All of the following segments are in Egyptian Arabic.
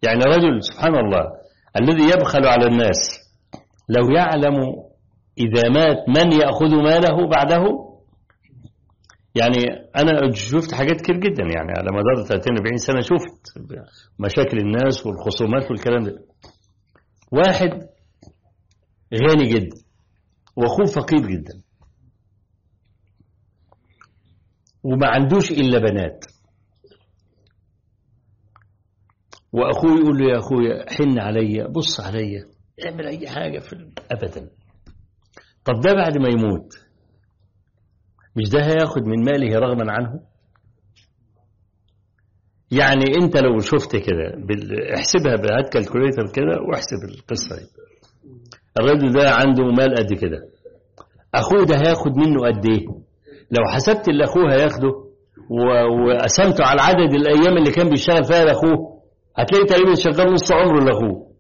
يعني رجل سبحان الله الذي يبخل على الناس لو يعلم إذا مات من يأخذ ماله بعده يعني أنا شفت حاجات كتير جدا يعني على مدار 30 40 سنة شفت مشاكل الناس والخصومات والكلام ده واحد غني جدا واخوه فقير جدا وما عندوش الا بنات واخوه يقول له يا اخويا حن عليا بص عليا اعمل اي حاجه في ابدا طب ده بعد ما يموت مش ده هياخد من ماله رغما عنه يعني انت لو شفت كده بال- احسبها بهات كالكوليتر كده واحسب القصه دي الراجل ده عنده مال قد كده اخوه ده هياخد منه قد ايه لو حسبت اللي اخوه هياخده و- وقسمته على عدد الايام اللي كان بيشتغل فيها لاخوه هتلاقي تقريبا شغال نص عمره لاخوه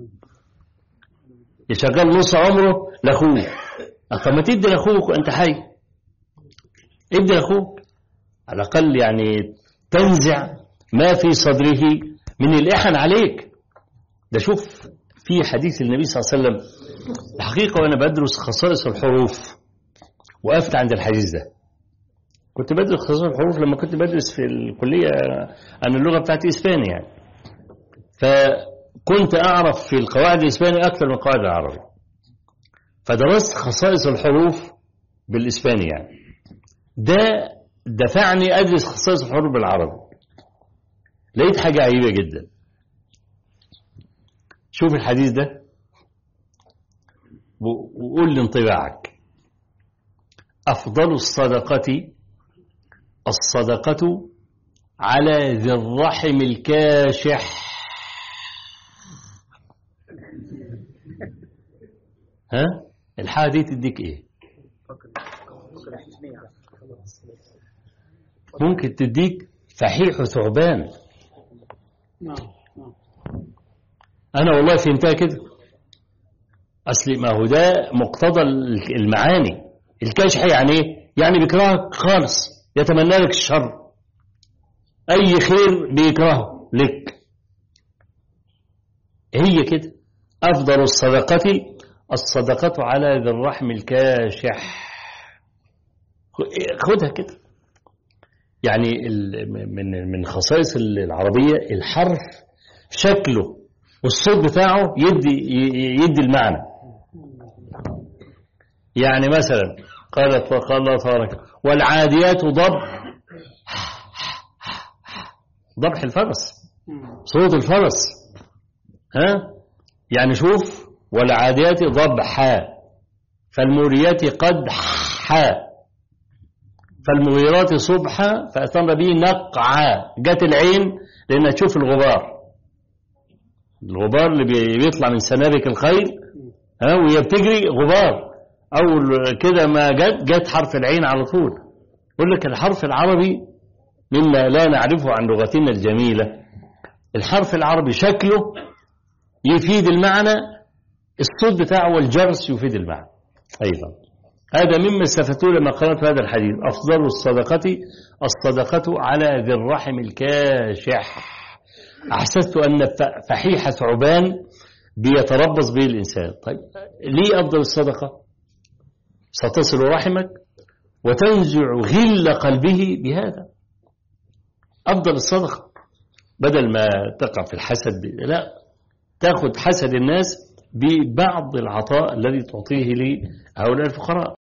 يشغل نص عمره لاخوه طب ما تدي لاخوك انت حي ادي لاخوك على الاقل يعني تنزع ما في صدره من الاحن عليك ده شوف في حديث النبي صلى الله عليه وسلم الحقيقة وأنا بدرس خصائص الحروف وقفت عند الحديث ده كنت بدرس خصائص الحروف لما كنت بدرس في الكلية أنا اللغة بتاعتي إسباني يعني فكنت أعرف في القواعد الإسباني أكثر من القواعد العربي فدرست خصائص الحروف بالإسباني يعني ده دفعني أدرس خصائص الحروف بالعربي لقيت حاجة عجيبة جدا شوف الحديث ده وقول لي انطباعك أفضل الصدقة الصدقة على ذي الرحم الكاشح ها الحاجة دي تديك ايه ممكن تديك فحيح ثعبان انا والله فهمتها كده اصل ما هو ده مقتضى المعاني الكاشح يعني ايه يعني بيكرهك خالص يتمنى لك الشر اي خير بيكرهه لك هي كده افضل الصدقه الصدقه على ذي الرحم الكاشح خدها كده يعني من من خصائص العربيه الحرف شكله والصوت بتاعه يدي يدي المعنى يعني مثلا قالت قال الله تبارك والعاديات ضب ضبح الفرس صوت الفرس ها يعني شوف والعاديات ضبحا فالموريات قدحا فالمغيرات صبحا فأثرن به نقعا جت العين لأنها تشوف الغبار الغبار اللي بيطلع من سنابك الخيل ها وهي بتجري غبار اول كده ما جت جت حرف العين على طول يقول لك الحرف العربي مما لا نعرفه عن لغتنا الجميلة الحرف العربي شكله يفيد المعنى الصوت بتاعه والجرس يفيد المعنى أيضا هذا مما استفدته لما قرأت هذا الحديث أفضل الصدقة الصدقة على ذي الرحم الكاشح أحسست أن فحيح ثعبان بيتربص به الإنسان طيب ليه أفضل الصدقة ستصل رحمك وتنزع غل قلبه بهذا أفضل الصدقة بدل ما تقع في الحسد لا تأخذ حسد الناس ببعض العطاء الذي تعطيه لهؤلاء الفقراء